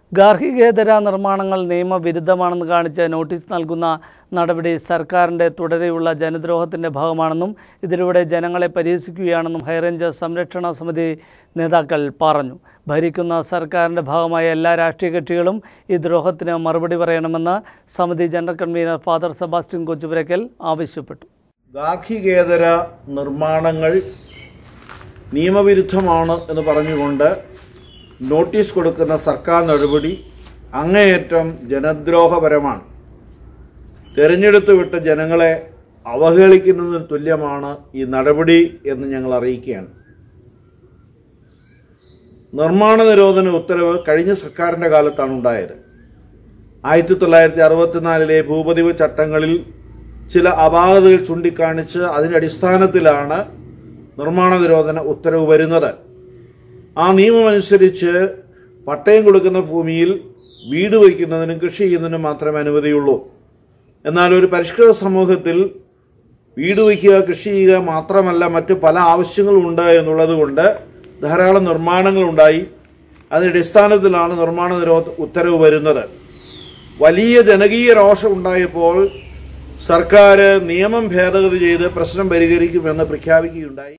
ഗാർഹികേതര നിർമ്മാണങ്ങൾ നിയമവിരുദ്ധമാണെന്ന് കാണിച്ച് നോട്ടീസ് നൽകുന്ന നടപടി സർക്കാരിൻ്റെ തുടരെയുള്ള ജനദ്രോഹത്തിൻ്റെ ഭാഗമാണെന്നും ഇതിലൂടെ ജനങ്ങളെ പരിഹസിക്കുകയാണെന്നും ഹൈറേഞ്ച് സംരക്ഷണ സമിതി നേതാക്കൾ പറഞ്ഞു ഭരിക്കുന്ന സർക്കാരിൻ്റെ ഭാഗമായ എല്ലാ രാഷ്ട്രീയ കക്ഷികളും ഈ ദ്രോഹത്തിന് മറുപടി പറയണമെന്ന് സമിതി general convener father Sebastian Kochupurakkal ആവശ്യപ്പെട്ടു ഗാർഹികേതര നിർമ്മാണങ്ങൾ നിയമവിരുദ്ധമാണ് എന്ന് പറഞ്ഞുകൊണ്ട് നോട്ടീസ് കൊടുക്കുന്ന സർക്കാർ നടപടി അങ്ങേയറ്റം ജനദ്രോഹപരമാണ് തെരഞ്ഞെടുത്ത് വിട്ട ജനങ്ങളെ അവഹേളിക്കുന്നതിന് തുല്യമാണ് ഈ നടപടി എന്ന് ഞങ്ങൾ അറിയിക്കുകയാണ് നിർമ്മാണ നിരോധന ഉത്തരവ് കഴിഞ്ഞ സർക്കാരിന്റെ കാലത്താണ് ഉണ്ടായത് ആയിരത്തി തൊള്ളായിരത്തി അറുപത്തിനാലിലെ ഭൂപതിവ് ചട്ടങ്ങളിൽ ചില അപാകതകൾ ചൂണ്ടിക്കാണിച്ച് അതിന്റെ അടിസ്ഥാനത്തിലാണ് നിർമ്മാണ നിരോധന ഉത്തരവ് വരുന്നത് ആ നിയമമനുസരിച്ച് പട്ടയം കൊടുക്കുന്ന ഭൂമിയിൽ വീട് വയ്ക്കുന്നതിനും കൃഷി ചെയ്യുന്നതിനും മാത്രമേ അനുമതിയുള്ളൂ എന്നാൽ ഒരു പരിഷ്കൃത സമൂഹത്തിൽ വീട് വയ്ക്കുക കൃഷി ചെയ്യുക മാത്രമല്ല മറ്റു പല ആവശ്യങ്ങളും ഉണ്ട് എന്നുള്ളത് കൊണ്ട് ധാരാളം നിർമ്മാണങ്ങൾ ഉണ്ടായി അതിന്റെ അടിസ്ഥാനത്തിലാണ് നിർമ്മാണ നിരോധ ഉത്തരവ് വരുന്നത് വലിയ ജനകീയ രോഷം ഉണ്ടായപ്പോൾ സർക്കാർ നിയമം ഭേദഗതി ചെയ്ത് പ്രശ്നം പരിഹരിക്കുമെന്ന് പ്രഖ്യാപിക്കുകയുണ്ടായി